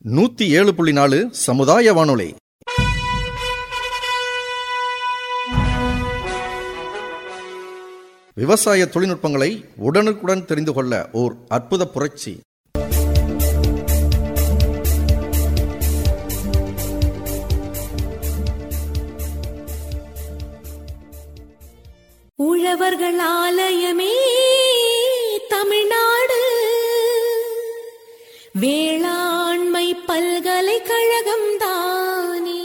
நூத்தி ஏழு புள்ளி நாலு சமுதாய வானொலி விவசாய தொழில்நுட்பங்களை உடனுக்குடன் தெரிந்து கொள்ள ஓர் அற்புத புரட்சி உழவர்கள் ஆலயமே தமிழ்நாடு வேளாண்மை பல்கலைக்கழகம் தானே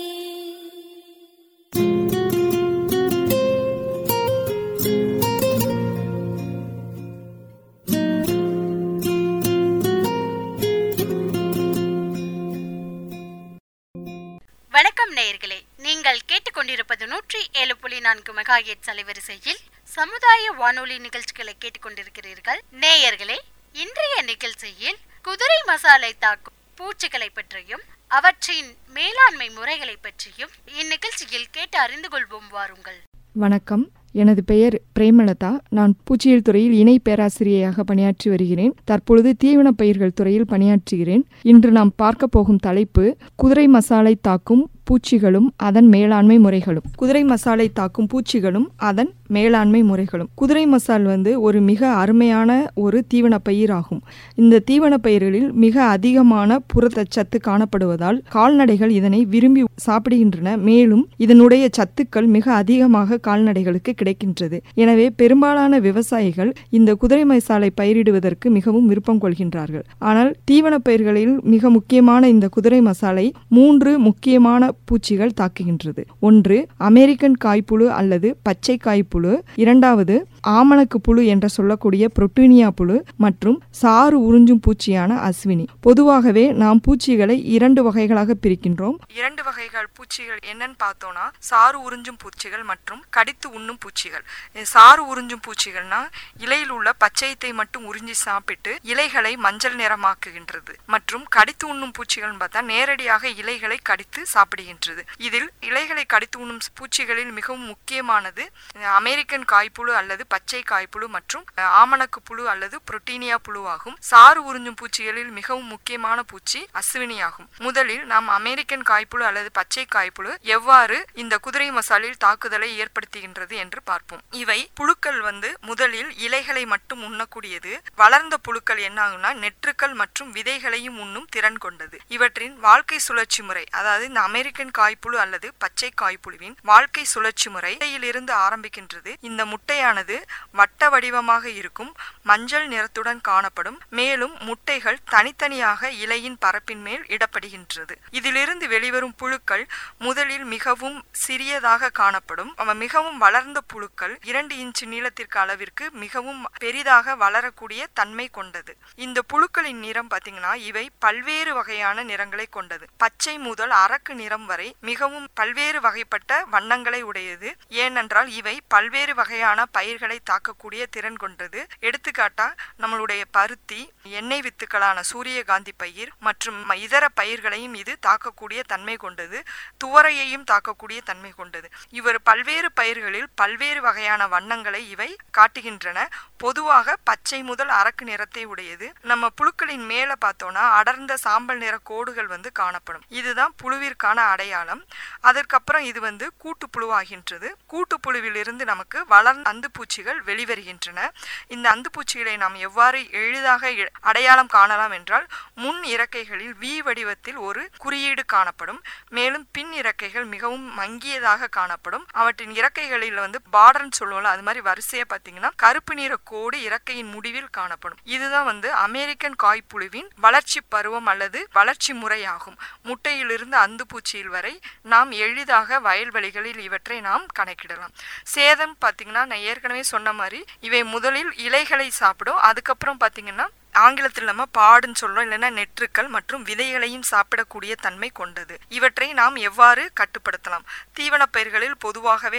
வணக்கம் நேயர்களே நீங்கள் கேட்டுக்கொண்டிருப்பது நூற்றி ஏழு புள்ளி நான்கு மெகாஹெட் அலைவரிசையில் சமுதாய வானொலி நிகழ்ச்சிகளை கேட்டுக்கொண்டிருக்கிறீர்கள் நேயர்களே இன்றைய நிகழ்ச்சியில் குதிரை மசாலை தாக்கும் பூச்சிகளை பற்றியும் அவற்றின் மேலாண்மை முறைகளை பற்றியும் இந்நிகழ்ச்சியில் கேட்டு அறிந்து கொள்வோம் வாருங்கள் வணக்கம் எனது பெயர் பிரேமலதா நான் பூச்சியியல் துறையில் இணை பேராசிரியையாக பணியாற்றி வருகிறேன் தற்பொழுது தீவனப் பயிர்கள் துறையில் பணியாற்றுகிறேன் இன்று நாம் பார்க்க போகும் தலைப்பு குதிரை மசாலை தாக்கும் பூச்சிகளும் அதன் மேலாண்மை முறைகளும் குதிரை மசாலை தாக்கும் பூச்சிகளும் அதன் மேலாண்மை முறைகளும் குதிரை மசால் வந்து ஒரு மிக அருமையான ஒரு தீவன பயிர் ஆகும் இந்த தீவன பயிர்களில் மிக அதிகமான புரதச்சத்து காணப்படுவதால் கால்நடைகள் இதனை விரும்பி சாப்பிடுகின்றன மேலும் இதனுடைய சத்துக்கள் மிக அதிகமாக கால்நடைகளுக்கு கிடைக்கின்றது எனவே பெரும்பாலான விவசாயிகள் இந்த குதிரை மசாலை பயிரிடுவதற்கு மிகவும் விருப்பம் கொள்கின்றார்கள் ஆனால் தீவன பயிர்களில் மிக முக்கியமான இந்த குதிரை மசாலை மூன்று முக்கியமான பூச்சிகள் தாக்குகின்றது ஒன்று அமெரிக்கன் காய்ப்புழு அல்லது பச்சை காய்ப்புழு இரண்டாவது ஆமணக்கு புழு என்று சொல்லக்கூடிய புரோட்டீனியா புழு மற்றும் சாறு உறிஞ்சும் பூச்சியான அஸ்வினி பொதுவாகவே நாம் பூச்சிகளை இரண்டு வகைகளாக பிரிக்கின்றோம் இரண்டு வகைகள் பூச்சிகள் என்னன்னு பார்த்தோம்னா சாறு உறிஞ்சும் பூச்சிகள் மற்றும் கடித்து உண்ணும் பூச்சிகள் இது சாறு உறிஞ்சும் பூச்சிகள்னா இலையில் உள்ள பச்சையத்தை மட்டும் உறிஞ்சி சாப்பிட்டு இலைகளை மஞ்சள் நிறமாக்குகின்றது மற்றும் கடித்து உண்ணும் பூச்சிகள் பார்த்தா நேரடியாக இலைகளை கடித்து சாப்பிடுகின்றது இதில் இலைகளை கடித்து உண்ணும் பூச்சிகளில் மிகவும் முக்கியமானது அமெரிக்கன் காய்ப்புழு அல்லது பச்சை காய்ப்புழு மற்றும் ஆமணக்கு புழு அல்லது புரோட்டீனியா புழு ஆகும் சாறு உறிஞ்சும் பூச்சிகளில் மிகவும் முக்கியமான பூச்சி அஸ்வினி ஆகும் முதலில் நாம் அமெரிக்கன் காய்ப்புழு அல்லது பச்சை காய்ப்புழு எவ்வாறு இந்த குதிரை மசாலில் தாக்குதலை ஏற்படுத்துகின்றது என்று பார்ப்போம் இவை புழுக்கள் வந்து முதலில் இலைகளை மட்டும் உண்ணக்கூடியது வளர்ந்த புழுக்கள் என்ன ஆகும்னா நெற்றுக்கள் மற்றும் விதைகளையும் உண்ணும் திறன் கொண்டது இவற்றின் வாழ்க்கை சுழற்சி முறை அதாவது இந்த அமெரிக்கன் காய்ப்புழு அல்லது பச்சை காய்ப்புழுவின் வாழ்க்கை சுழற்சி முறை இருந்து ஆரம்பிக்கின்றது இந்த முட்டையானது வட்ட வடிவமாக இருக்கும் மஞ்சள் நிறத்துடன் காணப்படும் மேலும் முட்டைகள் தனித்தனியாக இலையின் பரப்பின் மேல் இடப்படுகின்றது இதிலிருந்து வெளிவரும் புழுக்கள் முதலில் மிகவும் சிறியதாக காணப்படும் அவ மிகவும் வளர்ந்த புழுக்கள் இரண்டு இன்ச் நீளத்திற்கு அளவிற்கு மிகவும் பெரிதாக வளரக்கூடிய தன்மை கொண்டது இந்த புழுக்களின் நிறம் பாத்தீங்கன்னா இவை பல்வேறு வகையான நிறங்களை கொண்டது பச்சை முதல் அரக்கு நிறம் வரை மிகவும் பல்வேறு வகைப்பட்ட வண்ணங்களை உடையது ஏனென்றால் இவை பல்வேறு வகையான பயிர்களை தாக்கக்கூடிய திறன் கொண்டது எடுத்துக்காட்டா நம்மளுடைய பருத்தி எண்ணெய் வித்துக்களான சூரியகாந்தி பயிர் மற்றும் இதர பயிர்களையும் இது தாக்கக்கூடிய தன்மை கொண்டது துவரையையும் தாக்கக்கூடிய தன்மை கொண்டது இவர் பல்வேறு பயிர்களில் பல்வேறு வகையான வண்ணங்களை இவை காட்டுகின்றன பொதுவாக பச்சை முதல் அரக்கு நிறத்தை உடையது நம்ம புழுக்களின் மேல பார்த்தோம்னா அடர்ந்த சாம்பல் நிற கோடுகள் வந்து காணப்படும் இதுதான் புழுவிற்கான அடையாளம் அதற்கப்புறம் இது வந்து கூட்டு புழுவாகின்றது கூட்டு புழுவிலிருந்து நமக்கு வளர்ந்த அந்துப்பூச்சிகள் வெளிவருகின்றன இந்த அந்துப்பூச்சிகளை நாம் எவ்வாறு எளிதாக அடையாளம் காணலாம் என்றால் முன் இறக்கைகளில் வி வடிவத்தில் ஒரு குறியீடு காணப்படும் மேலும் பின் இறக்கைகள் மிகவும் மங்கியதாக காணப்படும் அவற்றின் இறக்கைகளில் வந்து பார்டர்னு சொல்லுவோம்ல அது மாதிரி வரிசையா பார்த்தீங்கன்னா கருப்பு நிற கோடு இறக்கையின் முடிவில் காணப்படும் இதுதான் வந்து அமெரிக்கன் காய்ப்புழுவின் வளர்ச்சி பருவம் அல்லது வளர்ச்சி முறையாகும் முட்டையிலிருந்து அந்துப்பூச்சியில் வரை நாம் எளிதாக வயல்வெளிகளில் இவற்றை நாம் கணக்கிடலாம் சேதம் பார்த்தீங்கன்னா நான் ஏற்கனவே சொன்ன மாதிரி இவை முதலில் இலைகளை சாப்பிடும் அதுக்கப்புறம் பார்த்தீங்கன்னா ஆங்கிலத்தில் நம்ம பாடுன்னு சொல்றோம் இல்லைன்னா நெற்றுக்கள் மற்றும் விதைகளையும் சாப்பிடக்கூடிய தன்மை கொண்டது இவற்றை நாம் எவ்வாறு கட்டுப்படுத்தலாம் தீவன பயிர்களில் பொதுவாகவே நாம்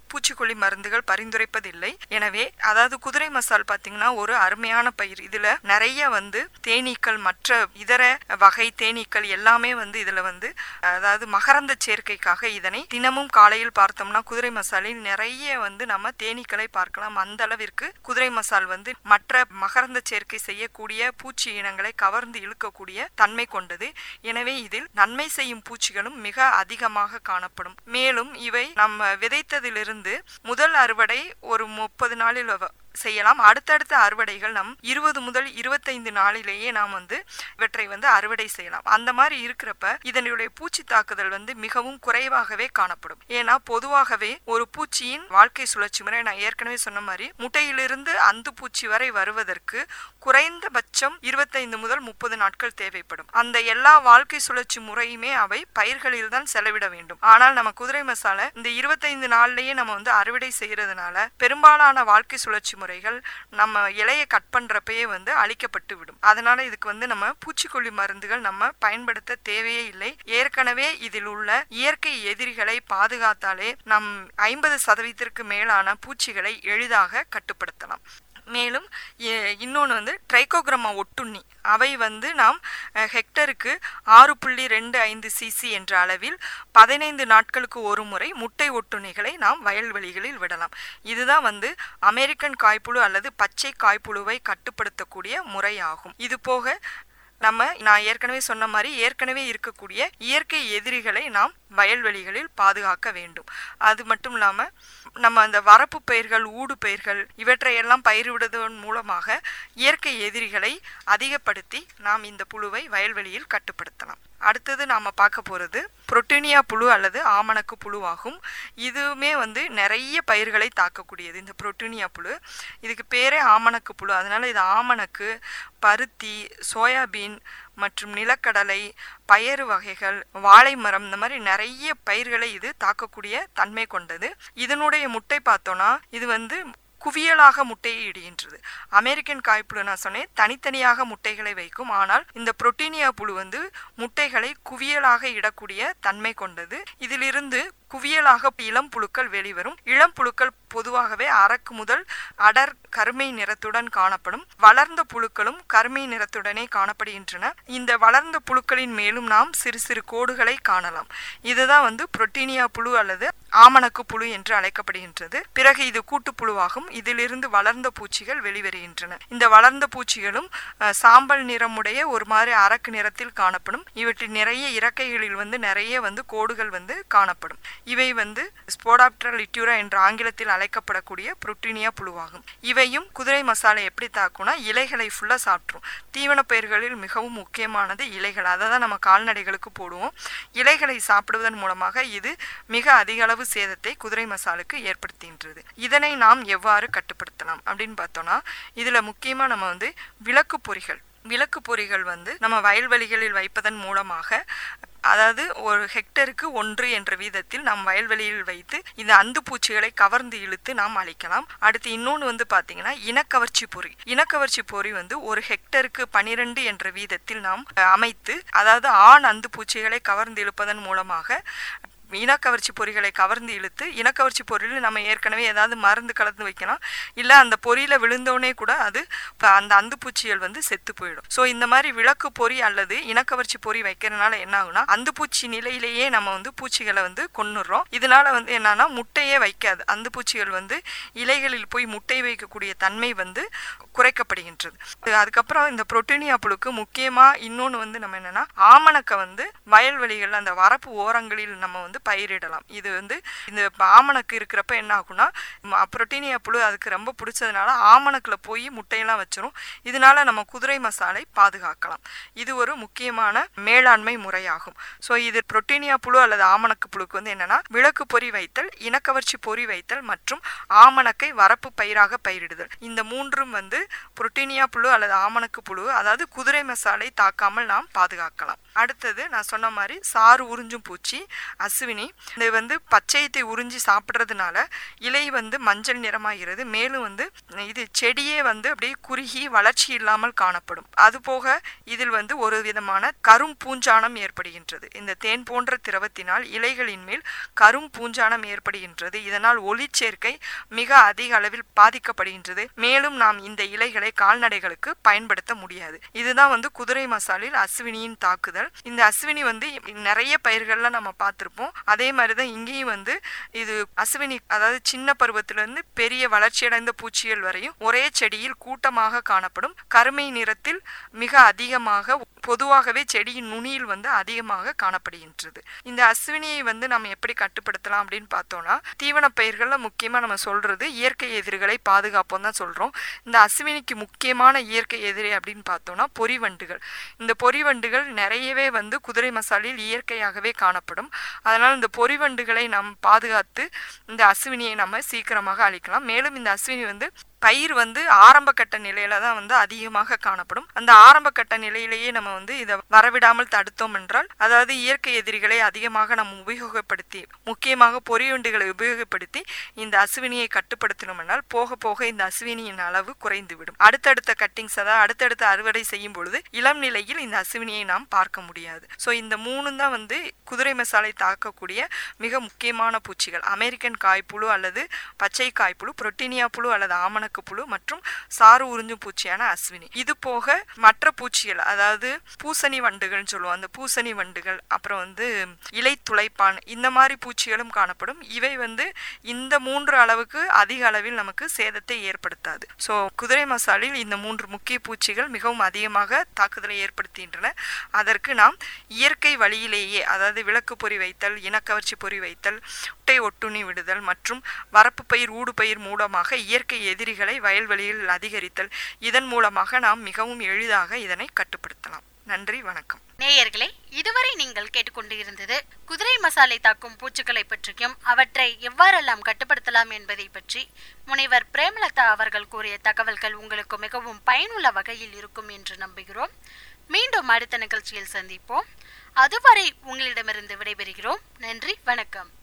பூச்சிக்கொல்லி மருந்துகள் பரிந்துரைப்பதில்லை எனவே அதாவது குதிரை மசால் பார்த்தீங்கன்னா ஒரு அருமையான பயிர் இதுல நிறைய வந்து தேனீக்கள் மற்ற இதர வகை தேனீக்கள் எல்லாமே வந்து இதுல வந்து அதாவது மகரந்த சேர்க்கைக்காக இதனை தினமும் காலையில் பார்த்தோம்னா குதிரை மசாலில் நிறைய வந்து நம்ம தேனீக்களை பார்க்கலாம் அந்த அளவிற்கு குதிரை மசால் வந்து மற்ற மகரந்த சேர்க்கை செய்யக்கூடிய பூச்சி இனங்களை கவர்ந்து இழுக்கக்கூடிய தன்மை கொண்டது எனவே இதில் நன்மை செய்யும் பூச்சிகளும் மிக அதிகமாக காணப்படும் மேலும் இவை நம்ம விதைத்ததிலிருந்து முதல் அறுவடை ஒரு முப்பது நாளில் வ- செய்யலாம் அடுத்தடுத்த அறுவடைகள் நம் இருபது முதல் இருபத்தைந்து நாளிலேயே நாம் வந்து இவற்றை வந்து அறுவடை செய்யலாம் அந்த மாதிரி இருக்கிறப்ப இதனுடைய பூச்சி தாக்குதல் வந்து மிகவும் குறைவாகவே காணப்படும் ஏன்னா பொதுவாகவே ஒரு பூச்சியின் வாழ்க்கை சுழற்சி முறை நான் ஏற்கனவே சொன்ன மாதிரி முட்டையிலிருந்து அந்து பூச்சி வரை வருவதற்கு குறைந்தபட்சம் இருபத்தைந்து முதல் முப்பது நாட்கள் தேவைப்படும் அந்த எல்லா வாழ்க்கை சுழற்சி முறையுமே அவை பயிர்களில் தான் செலவிட வேண்டும் ஆனால் நம்ம குதிரை மசாலை இந்த இருபத்தைந்து நாள்லயே நம்ம வந்து அறுவடை செய்யறதுனால பெரும்பாலான வாழ்க்கை சுழற்சி முறைகள் நம்ம இலையை கட் பண்றப்பயே வந்து அழிக்கப்பட்டு விடும் அதனால இதுக்கு வந்து நம்ம பூச்சிக்கொல்லி மருந்துகள் நம்ம பயன்படுத்த தேவையே இல்லை ஏற்கனவே இதில் உள்ள இயற்கை எதிரிகளை பாதுகாத்தாலே நம் ஐம்பது சதவீதத்திற்கு மேலான பூச்சிகளை எளிதாக கட்டுப்படுத்தலாம் மேலும் இன்னொன்று வந்து ட்ரைகோகிராமா ஒட்டுண்ணி அவை வந்து நாம் அஹ், ஹெக்டருக்கு ஆறு புள்ளி ரெண்டு ஐந்து சிசி என்ற அளவில் பதினைந்து நாட்களுக்கு ஒரு முறை முட்டை ஒட்டுண்ணிகளை நாம் வயல்வெளிகளில் விடலாம் இதுதான் வந்து அமெரிக்கன் காய்ப்புழு அல்லது பச்சை காய்ப்புழுவை கட்டுப்படுத்தக்கூடிய முறையாகும் இது போக நம்ம நான் ஏற்கனவே சொன்ன மாதிரி ஏற்கனவே இருக்கக்கூடிய இயற்கை எதிரிகளை நாம் வயல்வெளிகளில் பாதுகாக்க வேண்டும் அது மட்டும் இல்லாமல் நம்ம அந்த வரப்பு பயிர்கள் ஊடு பயிர்கள் இவற்றையெல்லாம் பயிரிடுவதன் மூலமாக இயற்கை எதிரிகளை அதிகப்படுத்தி நாம் இந்த புழுவை வயல்வெளியில் கட்டுப்படுத்தலாம் அடுத்தது நாம் பார்க்க போகிறது புரோட்டீனியா புழு அல்லது ஆமணக்கு புழுவாகும் இதுவுமே வந்து நிறைய பயிர்களை தாக்கக்கூடியது இந்த புரோட்டீனியா புழு இதுக்கு பேரே ஆமணக்கு புழு அதனால இது ஆமணக்கு பருத்தி சோயாபீன் மற்றும் நிலக்கடலை பயறு வகைகள் வாழை மரம் இந்த மாதிரி நிறைய பயிர்களை இது தாக்கக்கூடிய தன்மை கொண்டது இதனுடைய முட்டை பார்த்தோன்னா இது வந்து குவியலாக முட்டையை இடுகின்றது அமெரிக்கன் காய்ப்புழு நான் சொன்னேன் தனித்தனியாக முட்டைகளை வைக்கும் ஆனால் இந்த புரோட்டீனியா புழு வந்து முட்டைகளை குவியலாக இடக்கூடிய தன்மை கொண்டது இதிலிருந்து குவியலாக இளம் புழுக்கள் வெளிவரும் இளம் புழுக்கள் பொதுவாகவே அரக்கு முதல் அடர் கருமை நிறத்துடன் காணப்படும் வளர்ந்த புழுக்களும் கருமை நிறத்துடனே காணப்படுகின்றன இந்த வளர்ந்த புழுக்களின் மேலும் நாம் சிறு சிறு கோடுகளை காணலாம் இதுதான் வந்து புரோட்டீனியா புழு அல்லது ஆமணக்கு புழு என்று அழைக்கப்படுகின்றது பிறகு இது கூட்டுப்புழுவாகும் இதிலிருந்து வளர்ந்த பூச்சிகள் வெளிவருகின்றன இந்த வளர்ந்த பூச்சிகளும் அஹ், சாம்பல் நிறமுடைய ஒரு மாதிரி அரக்கு நிறத்தில் காணப்படும் இவற்றில் நிறைய இறக்கைகளில் வந்து நிறைய வந்து கோடுகள் வந்து காணப்படும் இவை வந்து ஸ்போடாப்டர் லிட்யூரா என்ற ஆங்கிலத்தில் அழைக்கப்படக்கூடிய புரோட்டீனியா புழுவாகும் இவையும் குதிரை மசாலை எப்படி தாக்கும்னா இலைகளை ஃபுல்லாக சாப்பிட்ரும் தீவன பயிர்களில் மிகவும் முக்கியமானது இலைகள் அதை தான் நம்ம கால்நடைகளுக்கு போடுவோம் இலைகளை சாப்பிடுவதன் மூலமாக இது மிக அதிக அளவு சேதத்தை குதிரை மசாலுக்கு ஏற்படுத்துகின்றது இதனை நாம் எவ்வாறு கட்டுப்படுத்தலாம் அப்படின்னு பார்த்தோம்னா இதில் முக்கியமாக நம்ம வந்து விளக்கு பொறிகள் விளக்கு பொறிகள் வந்து நம்ம வயல்வெளிகளில் வைப்பதன் மூலமாக அதாவது ஒரு ஹெக்டருக்கு ஒன்று என்ற வீதத்தில் நாம் வயல்வெளியில் வைத்து இந்த அந்து பூச்சிகளை கவர்ந்து இழுத்து நாம் அழிக்கலாம் அடுத்து இன்னொன்று வந்து பார்த்தீங்கன்னா இனக்கவர்ச்சி பொறி இனக்கவர்ச்சி பொறி வந்து ஒரு ஹெக்டருக்கு பனிரெண்டு என்ற வீதத்தில் நாம் அஹ், அமைத்து அதாவது ஆண் அந்து பூச்சிகளை கவர்ந்து இழுப்பதன் மூலமாக இனக்கவர்ச்சி பொறிகளை கவர்ந்து இழுத்து இனக்கவர்ச்சி பொறியில் நம்ம ஏற்கனவே ஏதாவது மருந்து கலந்து வைக்கலாம் இல்லை அந்த பொறியில் விழுந்தோடனே கூட அது ப- அந்த அந்துப்பூச்சிகள் வந்து செத்து போயிடும் ஸோ இந்த மாதிரி விளக்கு பொறி அல்லது இனக்கவர்ச்சி பொறி வைக்கிறதுனால என்ன ஆகுனா அந்துப்பூச்சி நிலையிலேயே நம்ம வந்து பூச்சிகளை வந்து கொன்னுடுறோம் இதனால வந்து என்னன்னா முட்டையே வைக்காது அந்துப்பூச்சிகள் வந்து இலைகளில் போய் முட்டை வைக்கக்கூடிய தன்மை வந்து குறைக்கப்படுகின்றது அது- அதுக்கப்புறம் இந்த புரோட்டீனியா புழுக்கு முக்கியமாக இன்னொன்று வந்து நம்ம என்னன்னா ஆமணக்கை வந்து வயல்வெளிகள் அந்த வரப்பு ஓரங்களில் நம்ம வந்து பயிரிடலாம் இது வந்து இந்த ஆமணக்கு இருக்கிறப்ப என்ன ஆகும்னா ம- புரோட்டீனியா புழு அதுக்கு ரொம்ப பிடிச்சதுனால ஆமணக்கில் போய் முட்டையெல்லாம் வச்சிரும் இதனால நம்ம குதிரை மசாலை பாதுகாக்கலாம் இது ஒரு முக்கியமான மேலாண்மை முறையாகும் ஸோ இது புரோட்டீனியா புழு அல்லது ஆமணக்கு புழுக்கு வந்து என்னன்னா விளக்கு பொறி வைத்தல் இனக்கவர்ச்சி பொறி வைத்தல் மற்றும் ஆமணக்கை வரப்பு பயிராக பயிரிடுதல் இந்த மூன்றும் வந்து புரோட்டீனியா புழு அல்லது ஆமணக்கு புழு அதாவது குதிரை மசாலை தாக்காமல் நாம் பாதுகாக்கலாம் அடுத்தது நான் சொன்ன மாதிரி சாறு உறிஞ்சும் பூச்சி அசுவினி அசுவினி இது வந்து பச்சையத்தை உறிஞ்சி சாப்பிட்றதுனால இலை வந்து மஞ்சள் நிறமாகிறது மேலும் வந்து இது செடியே வந்து அப்படியே குறுகி வளர்ச்சி இல்லாமல் காணப்படும் அதுபோக இதில் வந்து ஒரு விதமான கரும் பூஞ்சானம் ஏற்படுகின்றது இந்த தேன் போன்ற திரவத்தினால் இலைகளின் மேல் கரும் பூஞ்சானம் ஏற்படுகின்றது இதனால் ஒளிச்சேர்க்கை மிக அதிக அளவில் பாதிக்கப்படுகின்றது மேலும் நாம் இந்த இலைகளை கால்நடைகளுக்கு பயன்படுத்த முடியாது இதுதான் வந்து குதிரை மசாலில் அஸ்வினியின் தாக்குதல் இந்த அஸ்வினி வந்து நிறைய பயிர்கள்ல நம்ம பார்த்திருப்போம் அதே மாதிரிதான் இங்கேயும் வந்து இது அஸ்வினி அதாவது சின்ன பருவத்திலிருந்து பெரிய வளர்ச்சியடைந்த பூச்சிகள் வரையும் ஒரே செடியில் கூட்டமாக காணப்படும் கருமை நிறத்தில் மிக அதிகமாக பொதுவாகவே செடியின் நுனியில் வந்து அதிகமாக காணப்படுகின்றது இந்த அஸ்வினியை வந்து நம்ம எப்படி கட்டுப்படுத்தலாம் அப்படின்னு பார்த்தோம்னா தீவன பயிர்கள்ல முக்கியமா நம்ம சொல்றது இயற்கை எதிரிகளை பாதுகாப்போம் தான் சொல்றோம் இந்த அஸ்வினிக்கு முக்கியமான இயற்கை எதிரி அப்படின்னு பார்த்தோம்னா பொறிவண்டுகள் இந்த பொறிவண்டுகள் நிறையவே வந்து குதிரை மசாலில் இயற்கையாகவே காணப்படும் அதனால் இந்த பொறிவண்டுகளை நாம் பாதுகாத்து இந்த அஸ்வினியை நம்ம சீக்கிரமாக அழிக்கலாம் மேலும் இந்த அஸ்வினி வந்து பயிர் வந்து ஆரம்ப கட்ட நிலையில தான் வந்து அதிகமாக காணப்படும் அந்த ஆரம்ப கட்ட நிலையிலேயே நம்ம வந்து இதை வரவிடாமல் தடுத்தோம் என்றால் அதாவது இயற்கை எதிரிகளை அதிகமாக நம்ம உபயோகப்படுத்தி முக்கியமாக பொறியுண்டுகளை உபயோகப்படுத்தி இந்த அசுவினியை கட்டுப்படுத்தினோம் என்றால் போக போக இந்த அசுவினியின் அளவு குறைந்துவிடும் அடுத்தடுத்த கட்டிங்ஸ் அதாவது அடுத்தடுத்த அறுவடை செய்யும் பொழுது இளம் நிலையில் இந்த அசுவினியை நாம் பார்க்க முடியாது ஸோ இந்த மூணு தான் வந்து குதிரை மசாலை தாக்கக்கூடிய மிக முக்கியமான பூச்சிகள் அமெரிக்கன் காய்ப்புழு அல்லது பச்சை காய்ப்புழு புரோட்டீனியா புழு அல்லது ஆமணக்கு புழு மற்றும் சாறு உறிஞ்சும் பூச்சியான அஸ்வினி இது போக மற்ற பூச்சிகள் அதாவது பூசணி வண்டுகள்னு சொல்லுவோம் அந்த பூசணி வண்டுகள் அப்புறம் வந்து இலை துளைப்பான் இந்த மாதிரி பூச்சிகளும் காணப்படும் இவை வந்து இந்த மூன்று அளவுக்கு அதிக அளவில் நமக்கு சேதத்தை ஏற்படுத்தாது ஸோ குதிரை மசாலில் இந்த மூன்று முக்கிய பூச்சிகள் மிகவும் அதிகமாக தாக்குதலை ஏற்படுத்துகின்றன அதற்கு நாம் இயற்கை வழியிலேயே அதாவது விளக்கு பொறி வைத்தல் இனக்கவர்ச்சி பொறி வைத்தல் முட்டை ஒட்டுண்ணி விடுதல் மற்றும் வரப்பு பயிர் ஊடு பயிர் மூலமாக இயற்கை எதிரிகளை வயல்வெளியில் அதிகரித்தல் இதன் மூலமாக நாம் மிகவும் எளிதாக இதனை கட்டுப்படுத்தலாம் நன்றி வணக்கம் நேயர்களே இதுவரை நீங்கள் கேட்டுக்கொண்டு இருந்தது குதிரை மசாலை தாக்கும் பூச்சிகளை பற்றியும் அவற்றை எவ்வாறெல்லாம் கட்டுப்படுத்தலாம் என்பதை பற்றி முனைவர் பிரேமலதா அவர்கள் கூறிய தகவல்கள் உங்களுக்கு மிகவும் பயனுள்ள வகையில் இருக்கும் என்று நம்புகிறோம் மீண்டும் அடுத்த நிகழ்ச்சியில் சந்திப்போம் அதுவரை உங்களிடமிருந்து விடைபெறுகிறோம் நன்றி வணக்கம்